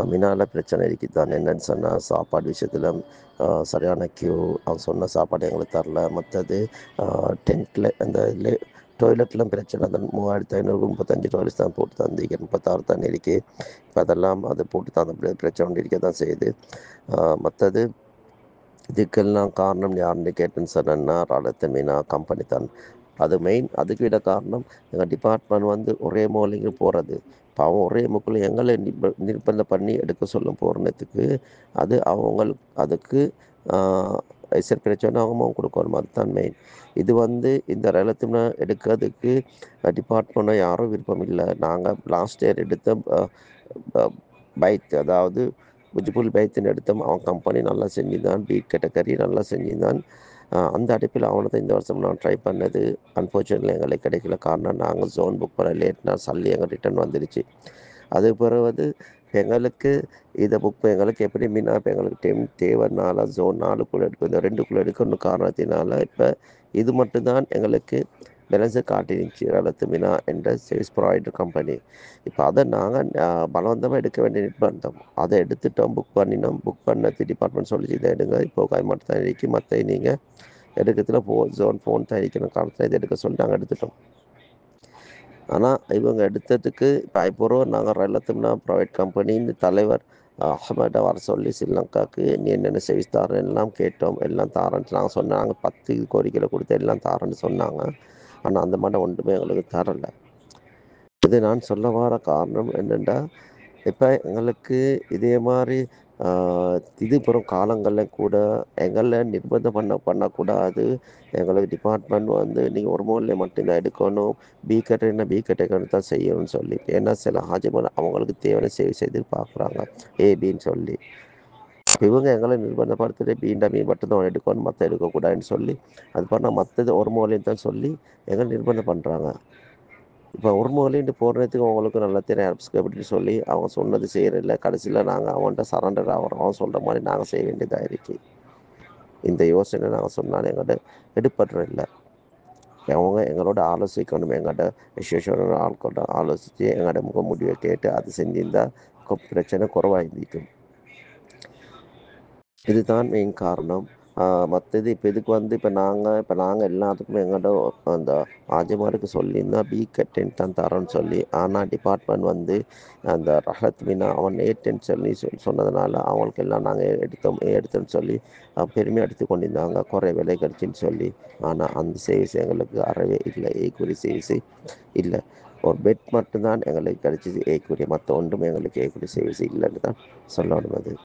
மினால பிரச்சனை இருக்குது தான் என்னன்னு சொன்னால் சாப்பாடு விஷயத்தில் சரியான க்யூ அவங்க சொன்ன சாப்பாடு எங்களுக்கு தரல மற்றது டென்ட்டில் அந்த லே டாய்லெட்லாம் பிரச்சனை அந்த மூவாயிரத்து ஐநூறு முப்பத்தஞ்சு டாய்லெட்ஸ் தான் போட்டு தந்தீங்க முப்பத்தாறு தான் இருக்கு இப்போ அதெல்லாம் அது போட்டு தந்த பிரச்சனை ஒன்று இருக்க தான் செய்யுது மற்றது இதுக்கெல்லாம் காரணம் யாருன்னு கேட்டேன்னு சொன்னேன்னா ராலத்து மீனா கம்பெனி தான் அது மெயின் அதுக்கு விட காரணம் எங்கள் டிபார்ட்மெண்ட் வந்து ஒரே மூலைக்கு போகிறது பாவம் ஒரே முக்கில் எங்களை நிர்ப நிர்பந்தம் பண்ணி எடுக்க சொல்லும் போகிறதுக்கு அது அவங்களுக்கு அதுக்கு எசர் பிரச்சனை அவங்க கொடுக்கணும் அதுதான் மெயின் இது வந்து இந்த ரலத்துனா எடுக்கிறதுக்கு டிபார்ட்மெண்ட்டை யாரும் விருப்பம் இல்லை நாங்கள் லாஸ்ட் இயர் எடுத்த பைத் அதாவது விஜிபுல் பைத்துன்னு எடுத்தோம் அவன் கம்பெனி நல்லா செஞ்சுதான் பி கேட்டகரி நல்லா செஞ்சுதான் அந்த அடிப்பில் அவனை தான் இந்த வருஷம் நான் ட்ரை பண்ணது அன்ஃபார்ச்சுனேட்லி எங்களுக்கு கிடைக்கல காரணம் நாங்கள் ஜோன் புக் பண்ண லேட்னா சல்லி எங்கள் ரிட்டர்ன் வந்துடுச்சு அது பிறகு எங்களுக்கு இதை புக் எங்களுக்கு எப்படி மீனா இப்போ எங்களுக்கு டைம் தேவைனால ஜோன் நாலுக்குள்ளே எடுக்கும் இந்த ரெண்டுக்குள்ளே எடுக்கணும் காரணத்தினால இப்போ இது மட்டும்தான் எங்களுக்கு பேலன்ஸை காட்டிருந்துச்சு ரலத்து மீனா என்ற சர்வீஸ் ப்ரொவைடர் கம்பெனி இப்போ அதை நாங்கள் பலவந்தமாக எடுக்க வேண்டிய நிர்பந்தம் அதை எடுத்துட்டோம் புக் பண்ணினோம் புக் பண்ணது டிபார்ட்மெண்ட் சொல்லிச்சு இதை எடுங்க இப்போ கைமாட்டு தான் இருக்கு மற்ற நீங்கள் எடுக்கிறதுல ஃபோ ஜோன் ஃபோன் தான் இருக்கணும் காலத்தில் இதை எடுக்க சொல்லி நாங்கள் எடுத்துட்டோம் ஆனால் இவங்க எடுத்ததுக்கு இப்போ இப்போ நாங்கள் ரலத்தும்னா ப்ரைவேட் கம்பெனின்னு தலைவர் அஹமதை வர சொல்லி ஸ்ரீலங்காவுக்கு நீ என்னென்ன சர்வீஸ் தாரேன்னு எல்லாம் கேட்டோம் எல்லாம் தாரேன்னு நாங்கள் சொன்னோம் நாங்கள் பத்து கோரிக்கையில் கொடுத்து எல்லாம் தாரேன்னு சொன்னாங்க ஆனால் அந்த மாதிரி ஒன்றுமே எங்களுக்கு தரலை இது நான் சொல்ல வர காரணம் என்னென்னா இப்போ எங்களுக்கு இதே மாதிரி இது பிறகு காலங்களில் கூட எங்களை நிர்பந்தம் பண்ண பண்ணக்கூடாது எங்களுக்கு டிபார்ட்மெண்ட் வந்து நீங்கள் ஒரு மூலையில் மட்டும்தான் எடுக்கணும் பி கேட்டரிங்னா பி கேட்டகரி தான் செய்யணும்னு சொல்லி ஏன்னா சில ஹாஜிமான அவங்களுக்கு தேவையான சேவை செய்து பார்க்குறாங்க ஏபின்னு சொல்லி இவங்க எங்களை நிர்பந்தப்படுத்திட்டு பீண்டா மீன் மட்டும்தான் எடுக்கணும் மற்ற எடுக்கக்கூடாதுன்னு சொல்லி அது பண்ணால் மற்றது ஒரு மூலையும் தான் சொல்லி எங்களை நிர்பந்தம் பண்ணுறாங்க இப்போ ஒரு மூலையிட்டு போடுறதுக்கு அவங்களுக்கு நல்லா தெரியும் அரப்ஸ்க்கு அப்படின்னு சொல்லி அவங்க சொன்னது செய்கிறதில்ல கடைசியில் நாங்கள் அவன்கிட்ட சரண்டர் ஆகிறோம் அவன் சொல்கிற மாதிரி நாங்கள் செய்ய வேண்டியதாக இருக்கு இந்த யோசனை நாங்கள் சொன்னாலும் எங்கள்கிட்ட எடுப்படுறதில்ல அவங்க எங்களோட ஆலோசிக்கணும் எங்கள்கிட்ட விசேஷம் ஆட்களோட ஆலோசித்து எங்கள்கிட்ட முக முடிவை கேட்டு அது செஞ்சிருந்தா பிரச்சனை குறவாக இருந்திருக்கும் இதுதான் மெயின் காரணம் மற்றது இப்போ இதுக்கு வந்து இப்போ நாங்கள் இப்போ நாங்கள் எல்லாத்துக்குமே எங்கள்கிட்ட அந்த ஆஜிமாருக்கு சொல்லியிருந்தா பி கட்டென் தான் தரோன்னு சொல்லி ஆனால் டிபார்ட்மெண்ட் வந்து அந்த ரஹத் மீனா அவன் ஏ டென் சொல்லி சொல் சொன்னதுனால அவங்களுக்கு எல்லாம் நாங்கள் எடுத்தோம் ஏ எடுத்தோம்னு சொல்லி பெருமையாக எடுத்து கொண்டிருந்தாங்க குறை விலை கிடச்சின்னு சொல்லி ஆனால் அந்த சேவிஸ் எங்களுக்கு அறவே இல்லை ஏக்குரி சேவிஸு இல்லை ஒரு பெட் மட்டும்தான் எங்களுக்கு கிடச்சிது ஏக்குரிய மற்ற ஒன்றுமே எங்களுக்கு ஏக்குரிய சேவிஸ் இல்லைன்னு தான் சொல்லணும் அது